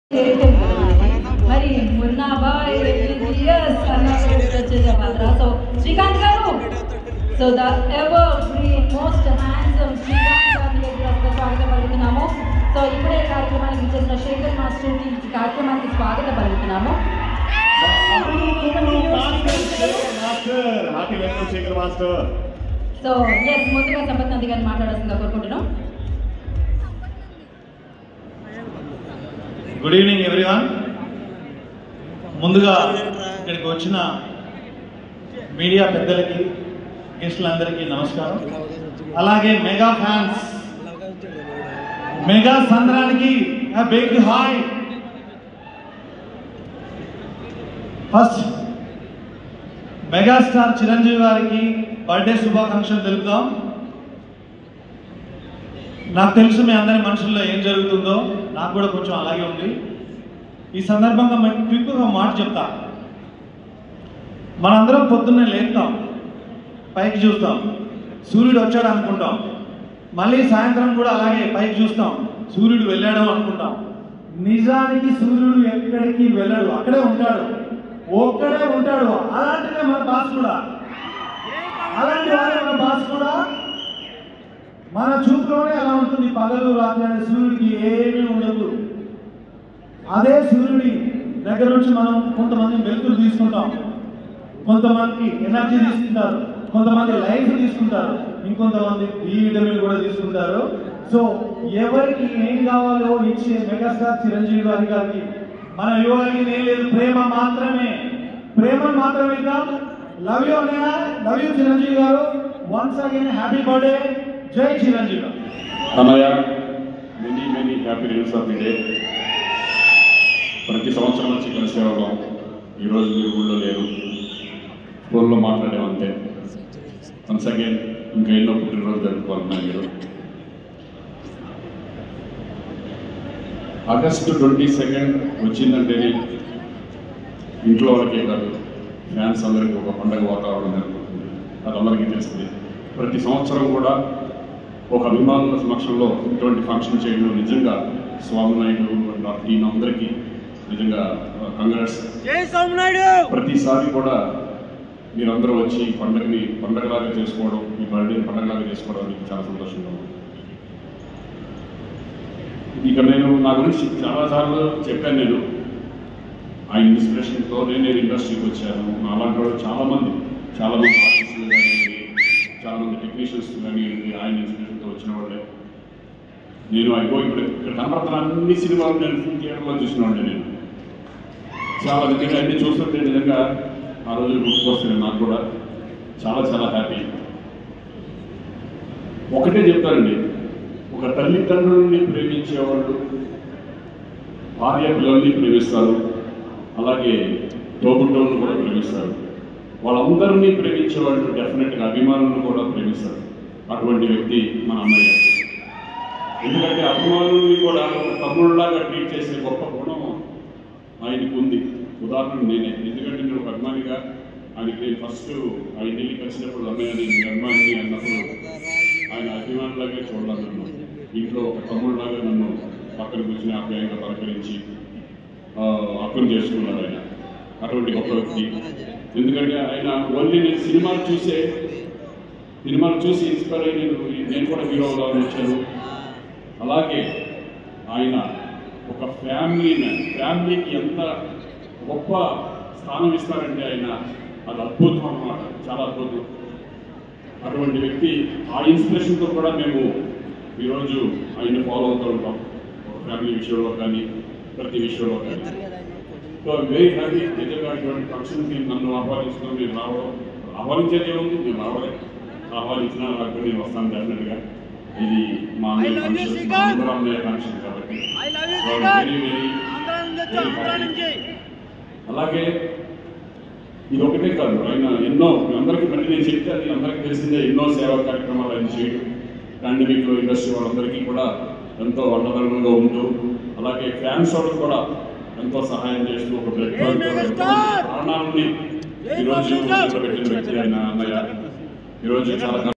మరి మున్నాబాయ్ ఎస్ అన్నారు వచ్చేసే పాత్ర so Srikanth garu so the ever free most handsome Srikanth గారిని ఎదురు స్వాగతం పలుకుతున్నాము సో ఇప్పుడే కార్యక్రమానికి ఇచ్చేసిన శేఖర్ మాస్టర్ని ఈ కార్యక్రమానికి స్వాగతం పలుకుతున్నాము happy welcome Sekhar master so yes ముందుగా సంపత్ నంది గారిని మాట్లాడాల్సిందిగా కోరుకుంటున్నాం గుడ్ ఈవినింగ్ ఎవ్రీవన్ ముందుగా ఇక్కడికి వచ్చిన మీడియా పెద్దలకి గెస్టులందరికీ నమస్కారం అలాగే మెగా ఫ్యాన్స్ మెగా సంద్రానికి big hi first megastar Chiranjeevi గారికి బర్త్డే శుభాకాంక్షలు తెలుపుదాం నాకు తెలుసు మీ అందరి మనుషుల్లో ఏం జరుగుతుందో నాకు కూడా కొంచెం అలాగే ఉంది ఈ సందర్భంగా మీకు క్విక్గా మాట చెప్తా మనందరం పొద్దున్నే లేస్తాం పైకి చూస్తాం సూర్యుడు వచ్చాడు అనుకుంటాం మళ్ళీ సాయంత్రం కూడా అలాగే పైకి చూస్తాం సూర్యుడు వెళ్ళాడు అనుకుంటాం నిజానికి సూర్యుడు ఎక్కడికి వెళ్ళడు అక్కడే ఉంటాడు ఒక్కడే ఉంటాడు అలాంటిదే మన బాస్ కూడా అలాంటి వాడే మన బాస్ కూడా మన చూపులోనే అలా ఉంటుంది పగలు రాత్రి అనే సూర్యుడికి ఏమీ ఉండదు అదే సూర్యుడి దగ్గర నుంచి మనం కొంతమంది వెలుతురు తీసుకుంటాం కొంతమంది ఎనర్జీ తీసుకుంటారు కొంతమంది లైఫ్ తీసుకుంటారు ఇంకొంతమంది ఈ విటమిన్ కూడా తీసుకుంటారు సో ఎవరికి ఏం కావాలో ఇచ్చే మెగాస్టార్ చిరంజీవి గారి గారికి మన యువకి ఏం లేదు ప్రేమ మాత్రమే ప్రేమ మాత్రమే లవ్ యూ అన్నయ్య love you Chiranjeevi garu once again happy birthday జై చిరంజీవి గారు అన్నయ్య many many happy release of the day ప్రతి సంవత్సరం వచ్చి కలిసే వాళ్ళం ఈరోజు మీరు ఊళ్ళో లేరు ఫోన్లో మాట్లాడేమంతే వన్స్ అగైన్ ఇంకా ఎన్నో పుట్టినరోజు జరుపుకోవాలన్నా మీరు ఆగస్టు ట్వంటీ సెకండ్ వచ్చిందంటే ఇంట్లో వాళ్ళకే కాదు ఫ్యాన్స్ అందరికీ ఒక పండగ వాతావరణం జరుగుతుంది అది అందరికీ తెలిసింది ప్రతి సంవత్సరం కూడా ఒక అభిమానుల సమక్షంలో ఇటువంటి ఫంక్షన్ చేయడం నిజంగా స్వామి నాయుడు అండ్ ఆ టీం అందరికీ నిజంగా కంగ్రాట్స్ జై సోమనాయుడు ప్రతిసారి కూడా మీరందరూ వచ్చి ఈ పండగని పండగలాగా చేసుకోవడం ఈ బర్త్డే పండగలాగా చేసుకోవడం మీకు చాలా సంతోషంగా ఉంది ఇక నేను నా గురించి చాలాసార్లు చెప్పాను నేను ఆ ఇన్స్పిరేషన్తోనే నేను ఇండస్ట్రీకి వచ్చాను అలాంటి వాళ్ళు చాలామంది చాలామంది ఆర్టిస్టులు కానీ చాలామంది టెక్నీషియన్స్ కానీ ఆయన ఇన్స్పిరేషన్తో వచ్చిన వాళ్ళే నేను అయిపో ఇప్పుడు ఇక్కడ కనపడుతున్న అన్ని సినిమాలు నేను ఫిల్మ్ చేయడంలో చూసినవాడిని నేను చాలా నిజంగా అన్ని చూస్తుంటే నిజంగా ఆ రోజులు గుర్తుకొస్తున్నాయి నాకు కూడా చాలా చాలా హ్యాపీ ఒకటే చెప్తానండి ఒక తల్లిదండ్రుల్ని ప్రేమించేవాళ్ళు భార్య పిల్లల్ని ప్రేమిస్తారు అలాగే తోబుట్టోళ్ళని కూడా ప్రేమిస్తారు వాళ్ళందరినీ ప్రేమించే వాళ్ళు డెఫినెట్గా అభిమానులను కూడా ప్రేమిస్తారు అటువంటి వ్యక్తి మన అన్నయ్య ఎందుకంటే అభిమానుల్ని కూడా ఒక తమ్ముళ్ళలాగా ట్రీట్ చేసే గొప్ప గుణం ఆయనకు ఉంది ఉదాహరణ నేనే ఎందుకంటే నేను ఒక అభిమానిగా ఆయనకి నేను ఫస్ట్ ఆయన ఢిల్లీకి వచ్చినప్పుడు అన్నయ్య నేను మీ అభిమాని అన్నప్పుడు ఆయన అభిమానులాగే చూడాలి నన్ను ఇంట్లో ఒక తమ్ముళ్ళలాగా నన్ను పక్కన కూర్చుని ఆప్యాయంగా పలకరించి ఆ, అర్థం చేసుకున్నాడు ఆయన అటువంటి గొప్ప వ్యక్తి ఎందుకంటే ఆయన ఓన్లీ నేను సినిమాలు చూసే సినిమాలు చూసి ఇన్స్పైర్ అయ్యి నేను నేను కూడా హీరో అవుదామని వచ్చాను అలాగే ఆయన ఒక ఫ్యామిలీ మ్యాన్ ఫ్యామిలీకి ఎంత గొప్ప స్థానం ఇస్తారంటే ఆయన అది అద్భుతం అన్నమాట చాలా అద్భుతం అటువంటి వ్యక్తి ఆ ఇన్స్పిరేషన్తో కూడా మేము ఈరోజు ఆయన ఫాలో అవుతూ ఉంటాం ఒక ఫ్యామిలీ విషయంలో కానీ ప్రతి విషయంలో కానీ సో వెరీ హ్యాపీ నిజంగా ఇటువంటి ఫంక్షన్కి నన్ను ఆహ్వానించడం నేను రావడం ఆహ్వానించేది ఏముంది నేను రావడం ఆహ్వానించినా రాకపోతే నేను వస్తాను డెఫినెట్గా ఇది మా I అన్నయ్య love you, ఫంక్షన్ మా శ్రీకాంత్. అందరం అన్నయ్య ఫంక్షన్ కాబట్టి I love you So, Srikanth very, very, Andhra నుంచి వచ్చా very ఆంధ్ర happy. నుంచి అలాగే ఇది ఒకటే కాదు ఆయన ఎన్నో మీ అందరికీ మళ్ళీ నేను చెప్తే అది అందరికీ తెలిసిందే ఎన్నో సేవా కార్యక్రమాలు ఆయన చేయడం పాండమిక్ ఇండస్ట్రీ వాళ్ళందరికీ కూడా ఎంతో అండదండగా ఉంటూ అలాగే ఫ్యాన్స్ వాళ్ళకి కూడా ఎంతో సహాయం చేస్తూ ఒక బ్లడ్ Hey, megastar! ప్రాణాలని Hey, ఈరోజు megastar! నిలబెట్టిన వ్యక్తి ఆయన అన్నయ్య ఈరోజు చాలా